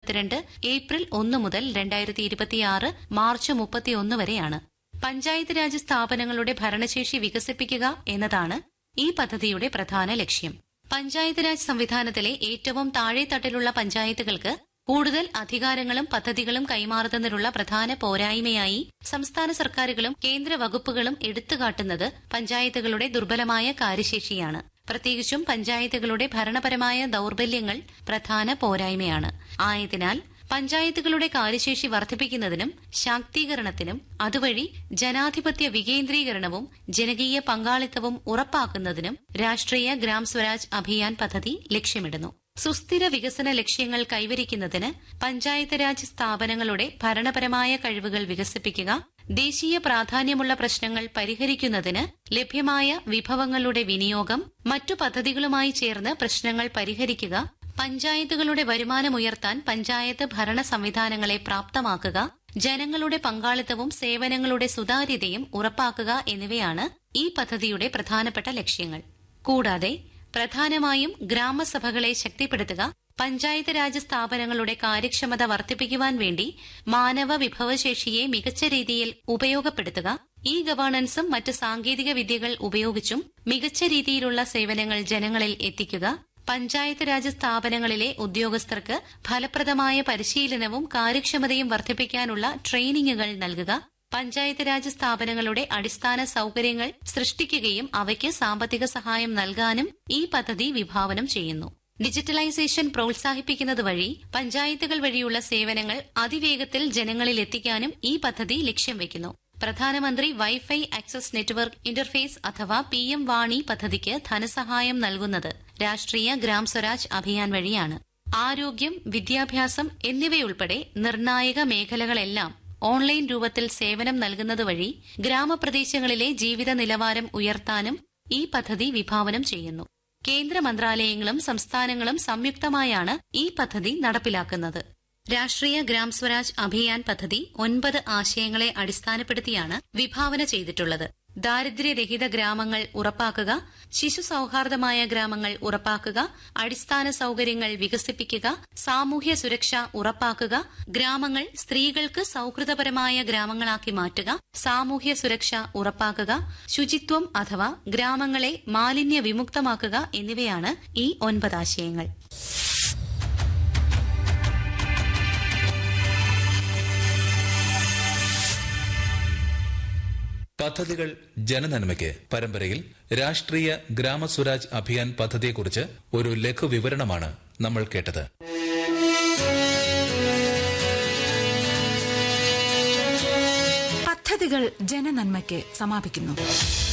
ഇരുപത്തിരണ്ട് ഏപ്രിൽ ഒന്ന് മുതൽ രണ്ടായിരത്തി ഇരുപത്തിയാറ് മാർച്ച് മുപ്പത്തിയൊന്ന് വരെയാണ് പഞ്ചായത്ത് രാജ് സ്ഥാപനങ്ങളുടെ ഭരണശേഷി വികസിപ്പിക്കുക എന്നതാണ് ഈ പദ്ധതിയുടെ പ്രധാന ലക്ഷ്യം പഞ്ചായത്ത് രാജ് സംവിധാനത്തിലെ ഏറ്റവും താഴെത്തട്ടിലുള്ള പഞ്ചായത്തുകൾക്ക് കൂടുതൽ അധികാരങ്ങളും പദ്ധതികളും കൈമാറുന്നതിനുള്ള പ്രധാന പോരായ്മയായി സംസ്ഥാന സർക്കാരുകളും കേന്ദ്ര വകുപ്പുകളും എടുത്തുകാട്ടുന്നത് പഞ്ചായത്തുകളുടെ ദുർബലമായ കാര്യശേഷിയാണ് പ്രത്യേകിച്ചും പഞ്ചായത്തുകളുടെ ഭരണപരമായ ദൌർബല്യങ്ങൾ പ്രധാന പോരായ്മയാണ് ആയതിനാൽ പഞ്ചായത്തുകളുടെ കാര്യശേഷി വർദ്ധിപ്പിക്കുന്നതിനും ശാക്തീകരണത്തിനും അതുവഴി ജനാധിപത്യ വികേന്ദ്രീകരണവും ജനകീയ പങ്കാളിത്തവും ഉറപ്പാക്കുന്നതിനും രാഷ്ട്രീയ ഗ്രാം സ്വരാജ് അഭിയാൻ പദ്ധതി ലക്ഷ്യമിടുന്നു സുസ്ഥിര വികസന ലക്ഷ്യങ്ങൾ കൈവരിക്കുന്നതിന് പഞ്ചായത്ത് രാജ് സ്ഥാപനങ്ങളുടെ ഭരണപരമായ കഴിവുകൾ വികസിപ്പിക്കുക ദേശീയ പ്രാധാന്യമുള്ള പ്രശ്നങ്ങൾ പരിഹരിക്കുന്നതിന് ലഭ്യമായ വിഭവങ്ങളുടെ വിനിയോഗം മറ്റു പദ്ധതികളുമായി ചേർന്ന് പ്രശ്നങ്ങൾ പരിഹരിക്കുക പഞ്ചായത്തുകളുടെ വരുമാനമുയർത്താൻ പഞ്ചായത്ത് ഭരണ സംവിധാനങ്ങളെ പ്രാപ്തമാക്കുക ജനങ്ങളുടെ പങ്കാളിത്തവും സേവനങ്ങളുടെ സുതാര്യതയും ഉറപ്പാക്കുക എന്നിവയാണ് ഈ പദ്ധതിയുടെ പ്രധാനപ്പെട്ട ലക്ഷ്യങ്ങൾ കൂടാതെ പ്രധാനമായും ഗ്രാമസഭകളെ ശക്തിപ്പെടുത്തുക പഞ്ചായത്ത് രാജ് സ്ഥാപനങ്ങളുടെ കാര്യക്ഷമത വർദ്ധിപ്പിക്കുവാൻ വേണ്ടി മാനവ വിഭവശേഷിയെ മികച്ച രീതിയിൽ ഉപയോഗപ്പെടുത്തുക ഇ ഗവേണൻസും മറ്റ് സാങ്കേതിക വിദ്യകൾ ഉപയോഗിച്ചും മികച്ച രീതിയിലുള്ള സേവനങ്ങൾ ജനങ്ങളിൽ എത്തിക്കുക പഞ്ചായത്ത് രാജ് സ്ഥാപനങ്ങളിലെ ഉദ്യോഗസ്ഥർക്ക് ഫലപ്രദമായ പരിശീലനവും കാര്യക്ഷമതയും വർദ്ധിപ്പിക്കാനുള്ള ട്രെയിനിങ്ങുകൾ നൽകുക പഞ്ചായത്ത് രാജ് സ്ഥാപനങ്ങളുടെ അടിസ്ഥാന സൌകര്യങ്ങൾ സൃഷ്ടിക്കുകയും അവയ്ക്ക് സാമ്പത്തിക സഹായം നൽകാനും ഈ പദ്ധതി വിഭാവനം ചെയ്യുന്നു ഡിജിറ്റലൈസേഷൻ പ്രോത്സാഹിപ്പിക്കുന്നത് വഴി പഞ്ചായത്തുകൾ വഴിയുള്ള സേവനങ്ങൾ അതിവേഗത്തിൽ ജനങ്ങളിൽ എത്തിക്കാനും ഈ പദ്ധതി ലക്ഷ്യം വയ്ക്കുന്നു പ്രധാനമന്ത്രി വൈഫൈ ആക്സസ് നെറ്റ്വർക്ക് ഇന്റർഫേസ് അഥവാ പി എം വാണി പദ്ധതിക്ക് ധനസഹായം നൽകുന്നത് രാഷ്ട്രീയ ഗ്രാം സ്വരാജ് അഭിയാൻ വഴിയാണ് ആരോഗ്യം വിദ്യാഭ്യാസം എന്നിവയുൾപ്പെടെ നിർണായക മേഖലകളെല്ലാം ഓൺലൈൻ രൂപത്തിൽ സേവനം നൽകുന്നത് വഴി ഗ്രാമപ്രദേശങ്ങളിലെ ജീവിത നിലവാരം ഉയർത്താനും ഈ പദ്ധതി വിഭാവനം ചെയ്യുന്നു കേന്ദ്ര മന്ത്രാലയങ്ങളും സംസ്ഥാനങ്ങളും സംയുക്തമായാണ് ഈ പദ്ധതി നടപ്പിലാക്കുന്നത് രാഷ്ട്രീയ ഗ്രാം സ്വരാജ് അഭിയാൻ പദ്ധതി ഒൻപത് ആശയങ്ങളെ അടിസ്ഥാനപ്പെടുത്തിയാണ് വിഭാവന ചെയ്തിട്ടുള്ളത് ദാരിദ്ര്യരഹിത ഗ്രാമങ്ങൾ ഉറപ്പാക്കുക ശിശു സൌഹാർദ്ദമായ ഗ്രാമങ്ങൾ ഉറപ്പാക്കുക അടിസ്ഥാന സൌകര്യങ്ങൾ വികസിപ്പിക്കുക സാമൂഹ്യ സുരക്ഷ ഉറപ്പാക്കുക ഗ്രാമങ്ങൾ സ്ത്രീകൾക്ക് സൌഹൃദപരമായ ഗ്രാമങ്ങളാക്കി മാറ്റുക സാമൂഹ്യ സുരക്ഷ ഉറപ്പാക്കുക ശുചിത്വം അഥവാ ഗ്രാമങ്ങളെ മാലിന്യ വിമുക്തമാക്കുക എന്നിവയാണ് ഈ ഒൻപത് ആശയങ്ങൾ പദ്ധതികൾ ജനനന്മയ്ക്ക് പരമ്പരയിൽ രാഷ്ട്രീയ ഗ്രാമസ്വരാജ് അഭിയാൻ പദ്ധതിയെക്കുറിച്ച് ഒരു ലഘു വിവരണമാണ് നമ്മൾ കേട്ടത് പദ്ധതികൾ ജനനന്മയ്ക്ക് സമാപിക്കുന്നു